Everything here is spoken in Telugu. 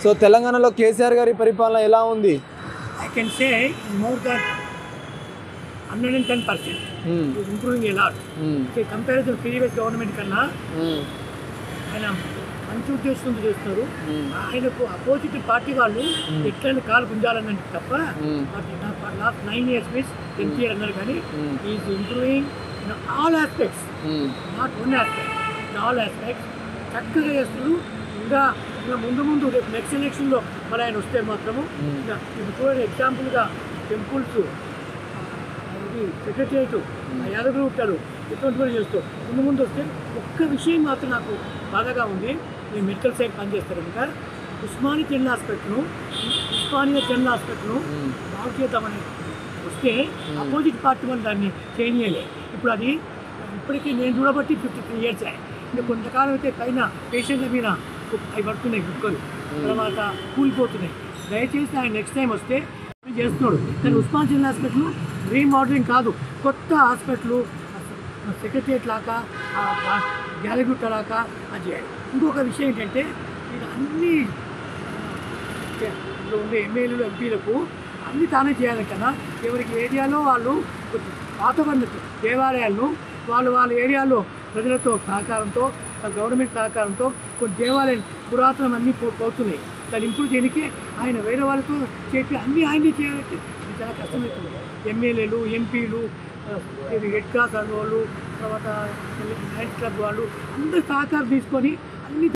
సో తెలంగాణలో కేసీఆర్ గారి పరిపాలన ఎలా ఉంది I can say more than 110 percent. Hmm. Is improving a lot. Hmm. So compared to previous government కన్నా మ్మ్. ఆయన మంచి ఉద్దేశంతో చేస్తున్నారు మ్మ్. ఆయనకు అపోజిట్ పార్టీ వాళ్ళు ఎట్లయినా కాలు గుంజాలని తప్ప hmm. Last nine years means tenth year అన్నారు కానీ hmm. Is improving in all aspects hmm. Not one aspect in all aspects చక్కగా చేస్తున్నారు ఇంకా ఇంకా ముందు ముందు రేపు నెక్స్ట్ ఎలక్షన్లో మరి ఆయన వస్తే మాత్రము మ్మ్. ఇంకా ఇప్పుడు చూడండి ఎగ్జాంపుల్గా టెంపుల్స్ ఇది సెక్రటరియట్ యాదగిరి ఉంటాడు ఎటువంటి కూడా చేస్తూ ముందు ముందు వస్తే ఒక్క విషయం మాత్రం నాకు బాధగా ఉంది నేను మెడికల్ సైడ్ పనిచేస్తారు కనుక ఉస్మానియా జనరల్ హాస్పిటల్ను ఉస్మానియా జనరల్ హాస్పిటల్ను మ్మ్. బాగు చేద్దామని వస్తే అపోజిట్ పార్టీ వాళ్ళు దాన్ని చేయనీయలే ఇప్పుడు అది ఇప్పటికీ నేను చూడబట్టి ఫిఫ్టీ త్రీ ఇయర్స్ ఇంకా కొంతకాలం అయితే పైన పేషెంట్ల మీద అవి పడుతున్నాయి గుక్కలు తర్వాత కూలిపోతున్నాయి దయచేసి ఆయన నెక్స్ట్ టైం వస్తే చేస్తున్నాడు కానీ ఉస్మాన్ జిల్లా హాస్పిటల్ రీమోడలింగ్ కాదు కొత్త హాస్పిటల్ సెక్రటరియట్ లాగా గ్యాలగుట్ట లాగా అది చేయాలి ఇంకొక విషయం ఏంటంటే ఇది అన్ని ఇందులో ఉండే ఎమ్మెల్యేలు ఎంపీలకు అన్ని తానే చేయాలి కదా ఎవరికి ఏరియాలో వాళ్ళు వాతావరణ దేవాలయాలను వాళ్ళు వాళ్ళ ఏరియాలో ప్రజలతో సహకారంతో గవర్నమెంట్ సహకారంతో కొన్ని దేవాలయాలు పురాతనం అన్నీ పో పోతున్నాయి దాన్ని ఇంప్రూవ్ చేయడానికి ఆయన వేరే వాళ్ళతో చెప్పి అన్నీ ఆయనే చేయాలంటే ఇది చాలా కష్టమవుతుంది ఎమ్మెల్యేలు ఎంపీలు రెడ్ క్రాస్ వాళ్ళు తర్వాత లయన్స్ క్లబ్ వాళ్ళు అందరూ సహకారం తీసుకొని అన్ని